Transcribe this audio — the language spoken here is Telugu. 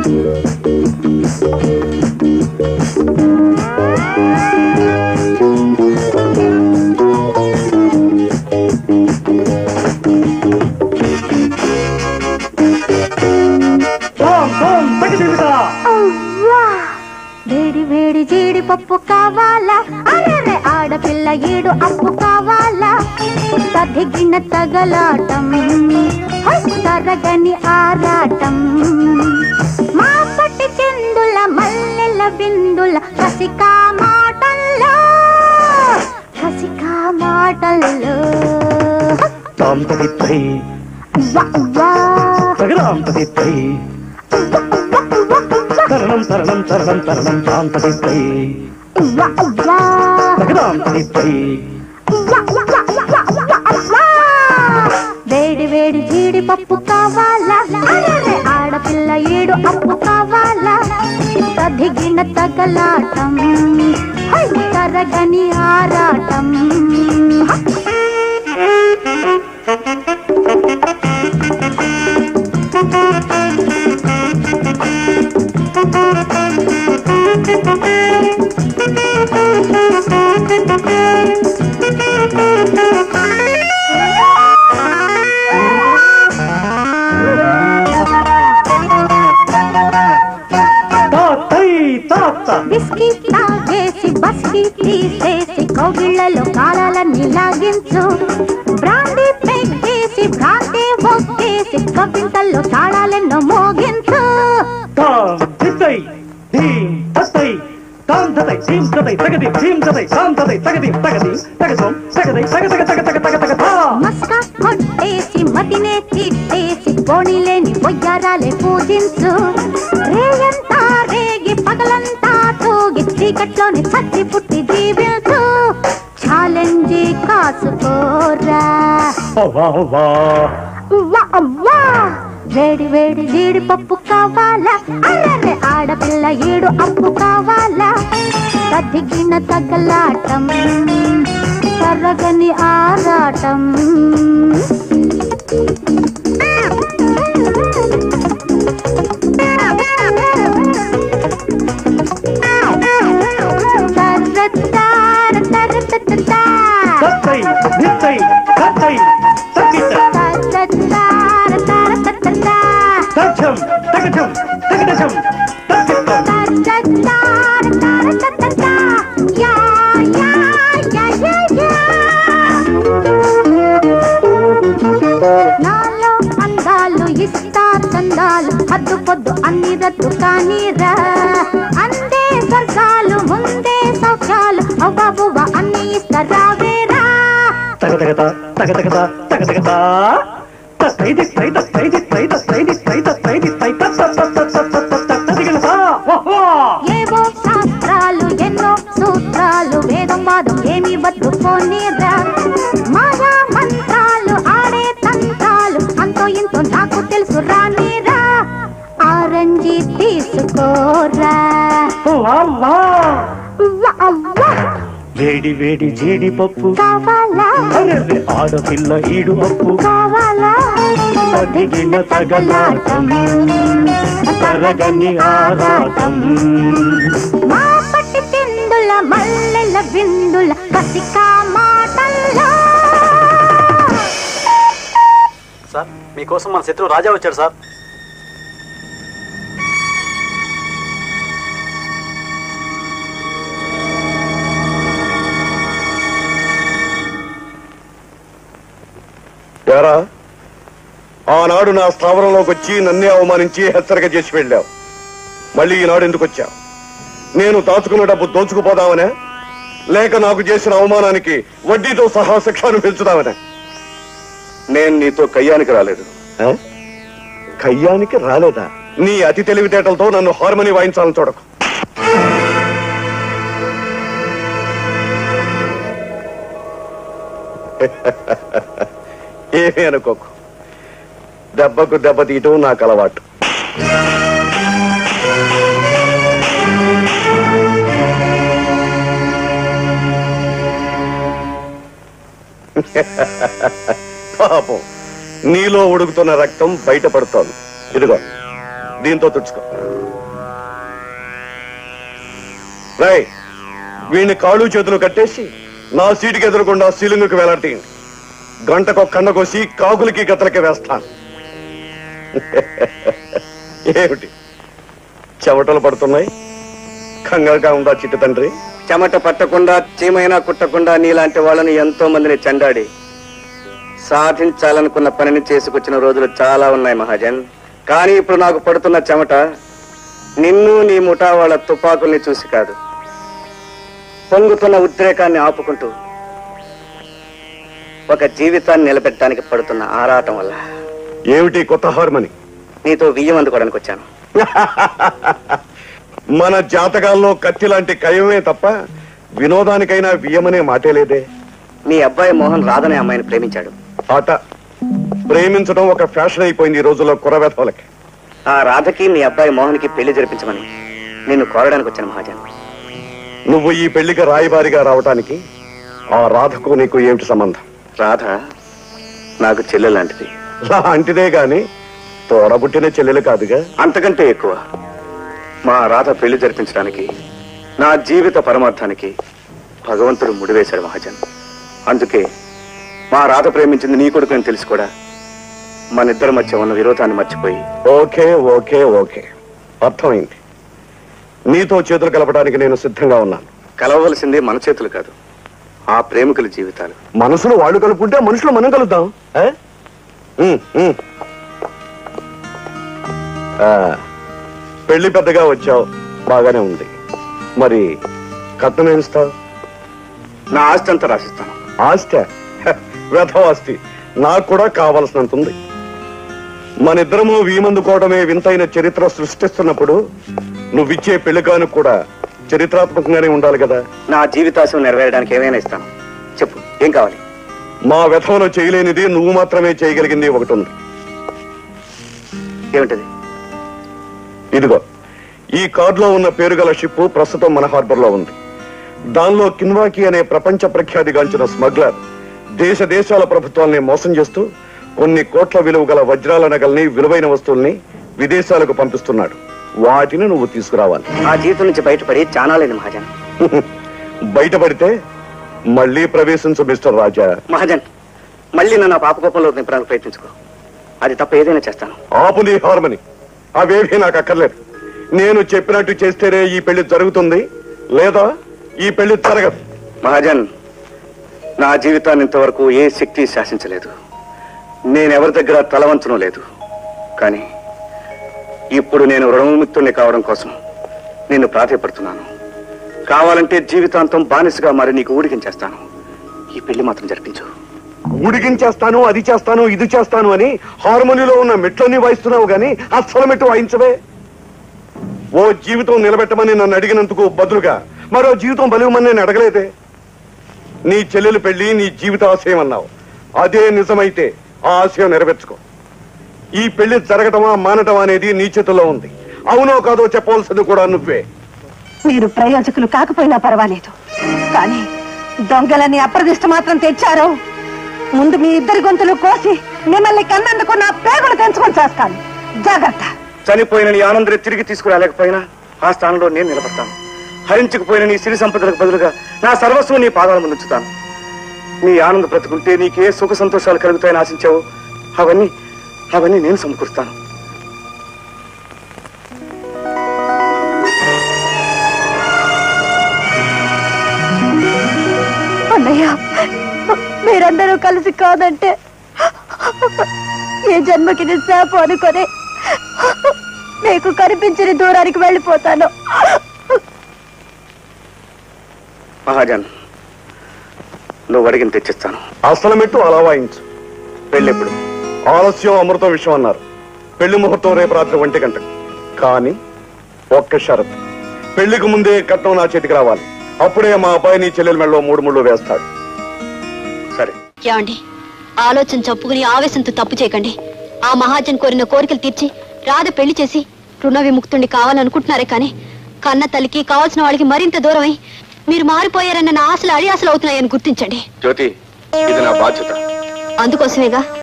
అవ్వా! వేడి వేడి జీడిపప్పు కావాలా అరే ఆడపిల్ల ఏడు అప్పు కావాలా తదిగిన తగలాటం హై, తరగని ఆరాటం మా పట్టి చెందుల మల్లెల బిందుల రసికా మాటల్లో రసికా మాటల్లో తాం తదిత్తై అవ్వా, అవ్వా! తగరాం తదిత్తై తరణం తరణం తరణం తరణం తాం తదిత్తై అవ్వా, అవ్వా! తగరాం తదిత్తై వేడి వేడి జీడిపప్పు కావాలా అరెరే, ఆడపిల్ల ఏడు అప్పు కావాలా తదిగిన తగలాటం హై, తరగని ఆరాటం తాతై తాత బిస్కీ తాగేసి బస్కీ తీసేసి కౌగిళ్లలో కాలాలన్నీ లాగించు బ్రాండీ పెగ్గేసి భ్రాంతి ఒక్కేసి కవింతల్లో తాళాలెన్నో మోగించు తాం తిత్తై ధీం తత్తై తాం తతై ధీం తతై తగది ధీం తతై తాం తతై తగది తగది తగదం తగదై తగ తగ తగ తగ తగ తగ తా మస్కా కొట్టేసి మతినే తిట్టేసి పోనీలేని పొయ్యారాలే పూజించు రేయంతా రేగి పగలంతా తూగి చీకట్లోని చచ్చి పుట్టి జీవించు ఛాలెంజీ కాసుకోరా అవ్వా అవ్వా అవ్వా అవ్వా వేడి వేడి జీడిపప్పు కావాలా అర్రరే ఆడపిల్ల ఏడు అప్పు కావాలా తదిగిన తగలాటం తరగని ఆరాటం తర్రతార తర్రతతతా. తత్తై దిత్తై తత్తై తక్కిట తర్రతార తర్రతతతా. తచ్చం తగచం తగటచం తక్కిటం తర్రతార తర్రతతతా. యా, యా, యా, యా, యా. నాలో అందాలు ఇస్తా చందాలు హద్దు పొద్దు అన్ని రద్దు కానీరా అందే స్వర్గాలు ముందే సౌఖ్యాలు అవ్వబువ్వ అన్ని ఇస్తారావేరా తగతగత తగతగత తగతగత తత్తై దిత్తై తత్తై దిత్తై తత్తై దిత్తై తత్తై దిత్తై తత్తగలత ఏవో శాస్త్రాలు ఎన్నో సూత్రాలు వేదం వాదం ఏమి బతుకోనిరా మాయా మంత్రాలు ఆడే తంత్రాలు అంతో ఇంతో నాకు తెలుసు రానిరా ఆరంజి తీసుకోరా అవ్వా ఉవ్వ, అవ్వ, వేడి వేడి జీడిపప్పు కావాలా అరెరె ఆడపిల్ల ఈడు అప్పు కావాలా తగిన తగలాటం తరగని ఆరాటం మా పట్టి తిందుల మల్లెల బిందుల కసికా మాటల్లో సార్ మీకోసం మన శత్రువు రాజా వచ్చాడు సార్ ఎరా ఆనాడు నా స్థావరంలోకి వచ్చి నన్నే అవమానించి హెచ్చరిక చేసి వెళ్ళావు మళ్ళీ ఈనాడు ఎందుకు వచ్చావు నేను దాచుకున్న డబ్బు దోచుకుపోదామనే లేక నాకు చేసిన అవమానానికి వడ్డీతో సహా శిక్ష అనుభవించుదామనే నేను నీతో కయ్యానికి రాలేదు ఆ? కయ్యానికి రాలేదా నీ అతి తెలివితేటలతో నన్ను హార్మోని వాయించాలని చూడకు ఏమీ అనుకోకు దెబ్బకు దెబ్బ తీయటం నాకు అలవాటు పాపం నీలో ఉడుకుతున్న రక్తం బయటపడుతోంది ఇదిగో దీంతో తుడుచుకో రై వీడిని కాళ్ళు చేతులు కట్టేసి నా సీటుకి ఎదురకుండా సీలింగుకి వేలాడతీయండి గంటకు కన్న కోసి కాకులకి గతలకి వేస్తాను ఏమిటి చెమటలు పడుతున్నాయి కంగారుగా ఉందా చిట్టి తండ్రి చెమట పట్టకుండా చీమైనా కుట్టకుండా నీలాంటి వాళ్ళని ఎంతో మందిని చెండాడి సాధించాలనుకున్న పనిని చేసుకొచ్చిన రోజులు చాలా ఉన్నాయి మహాజన్ కానీ ఇప్పుడు నాకు పడుతున్న చెమట నిన్ను నీ ముఠా వాళ్ళ తుపాకుల్ని చూసి కాదు పొంగుతున్న ఉద్రేకాన్ని ఆపుకుంటూ ఒక జీవితాన్ని నిలబెట్టడానికి పడుతున్న ఆరాటం వల్ల ఏమిటి కొత్త హార్మని నీతో బియ్యం అందుకోవడానికి వచ్చాను మన జాతకాల్లో కత్తి లాంటి కయమే తప్ప వినోదానికైనా వియమనే మాటే లేదే మీ అబ్బాయి మోహన్ రాధనే అమ్మాయిని ప్రేమించాడు ఆట ప్రేమించడం ఒక ఫ్యాషన్ అయిపోయింది ఈ రోజుల్లో కురవేధవులకి ఆ రాధకి మీ అబ్బాయి మోహన్కి పెళ్లి జరిపించమని నిన్ను కోరడానికి వచ్చాను మహాజన్ నువ్వు ఈ పెళ్లికి రాయబారిగా రావటానికి ఆ రాధకు నీకు ఏమిటి సంబంధం రాధ నాకు చెల్లెలు లాంటిది లాంటిదే గాని తోడబుట్టిన చెల్లెలు కాదుగా అంతకంటే ఎక్కువ మా రాధ పెళ్లి జరిపించడానికి నా జీవిత పరమార్థానికి భగవంతుడు ముడివేశాడు మహాజన్ అందుకే మా రాధ ప్రేమించింది నీ కొడుకు అని తెలిసి కూడా మన ఇద్దరి మధ్య ఉన్న విరోధాన్ని మర్చిపోయి ఓకే ఓకే ఓకే అర్థమైంది నీతో చేతులు కలపడానికి నేను సిద్ధంగా ఉన్నాను కలవవలసింది మన చేతులు కాదు ఆ ప్రేమికుల జీవితాలు మనసులు వాళ్ళు కలుపుకుంటే మనుషులు మనం కలుద్దాం ఏ? ఉమ్, ఉమ్. ఆ, పెళ్లి పెద్దగా వచ్చావు బాగానే ఉంది మరి కట్నం ఏమిస్తావు నా ఆస్తి అంతా రాసిస్తాను ఆస్తి వ్యథవాస్తి నాకు కూడా కావలసినంత ఉంది మన ఇద్దరము వీమందుకోవడమే వింతైన చరిత్ర సృష్టిస్తున్నప్పుడు నువ్విచ్చే పెళ్లికాను కూడా చరిత్రాత్మకంగానే ఉండాలి కదా నా జీవితాశం నెరవేరడానికి ఏమైనా ఇస్తాను చెప్పు ఏం కావాలి మా వ్యథంలో చేయలేనిది నువ్వు మాత్రమే చేయగలిగింది ఒకటి ఉంది ఏమిటది ఇదిగో ఈ కార్డులో ఉన్న పేరు గల షిప్ ప్రస్తుతం మన హార్బర్ లో ఉంది దానిలో కిన్వాకి అనే ప్రపంచ ప్రఖ్యాతిగాంచిన స్మగ్లర్ దేశ దేశాల ప్రభుత్వాల్ని మోసం చేస్తూ కొన్ని కోట్ల విలువ గల వజ్రాల నగల్ని విలువైన వస్తువుల్ని విదేశాలకు పంపిస్తున్నాడు వాటిని నువ్వు తీసుకురావాలి ఆ జీవితం నుంచి బయటపడి చాలా లేదు మహాజన్ బయటపడితే మళ్ళీ ప్రవేశించు మిస్టర్ రాజా మహాజన్ మళ్ళీ నన్ను ఆ పాపకోపంలో నింపడానికి ప్రయత్నించుకో అది తప్ప ఏదైనా చేస్తాను ఆపు నీ హార్మని అవేవీ నాకు అక్కర్లేదు నేను చెప్పినట్టు చేస్తేనే ఈ పెళ్లి జరుగుతుంది లేదా ఈ పెళ్లి జరగదు మహాజన్ నా జీవితాన్ని ఇంతవరకు ఏ శక్తి శాసించలేదు నేనెవరి దగ్గర తలవంచడం లేదు కానీ ఇప్పుడు నేను రుణముక్తుణ్ణి కావడం కోసం నిన్ను ప్రాధాయపడుతున్నాను కావాలంటే జీవితాంతం బానిసగా మరి నీకు ఊడికించేస్తాను ఈ పెళ్లి మాత్రం జరిపించు ఉడికించేస్తాను అది చేస్తాను ఇది చేస్తాను అని హార్మోనిలో ఉన్న మెట్లన్నీ వాయిస్తున్నావు గాని అస్సలు మెట్టు వాయించవే ఓ జీవితం నిలబెట్టమని నన్ను అడిగినందుకు బదులుగా మరో జీవితం బలివమని నేను అడగలేదే నీ చెల్లెలు పెళ్లి నీ జీవిత ఆశయం అన్నావు అదే నిజమైతే ఆ ఆశయం నెరవేర్చుకో ఈ పెళ్లి జరగటమా మానటమా అనేది నీ చేతుల్లో ఉంది అవునో కాదో చెప్పవలసింది కూడా నువ్వే మీరు ప్రయోజకులు కాకపోయినా పర్వాలేదు కానీ దొంగలని అప్రదిష్ట మాత్రం తెచ్చారు ముందు మీ ఇద్దరి గొంతులు కోసి మిమ్మల్ని కన్నందుకు నా పేగులు తెంచుకొని చేస్తాను జాగ్రత్త చనిపోయిన నీ ఆనందరి తిరిగి తీసుకురాలేకపోయినా ఆ స్థానంలో నేను నిలబడతాను హరించుకుపోయిన నీ సిరి సంపదలకు బదులుగా నా సర్వస్వం నీ పాదాల ముందు ఉంచుతాను నీ ఆనంద బ్రతుకుంటే నీకే సుఖ సంతోషాలు కలుగుతాయని ఆశించావు అవన్నీ అవన్నీ నేను సమకూరుస్తాను అన్నయ్య మీరందరూ కలిసి కాదంటే ఈ జన్మకి ఇది శాపం అనుకొని మీకు కనిపించిన దూరానికి వెళ్ళిపోతాను మహాజన్ నువ్వు అడిగిన తెచ్చిస్తాను అసలు మెట్టు అలా వాయించు పెళ్ళెప్పుడు ఆలస్యం అమృతం విషయం అన్నారు పెళ్లి ముహూర్తం రేపు రాత్రి ఒంటి గంటకు కానీ ఒక్క షరతు పెళ్లికి ముందే కట్నం నా చేతికి రావాలి అప్పుడే మా అబ్బాయి నీ చెల్లెల మెడలో మూడు ముళ్ళు వేస్తాడు సరే ఏమండి ఆలోచన చప్పుకుని ఆవేశంతో తప్పు చేయకండి ఆ మహాజన్ కోరిన కోరికలు తీర్చి రాధ పెళ్లి చేసి రుణ విముక్తుణ్ణి కావాలనుకుంటున్నారే కానీ కన్న తల్లికి కావాల్సిన వాళ్ళకి మరింత దూరమై మీరు మారిపోయారన్న నా ఆశలు అడి ఆశలు అవుతున్నాయని గుర్తించండి జ్యోతి ఇది నా బాధ్యత అందుకోసమేగా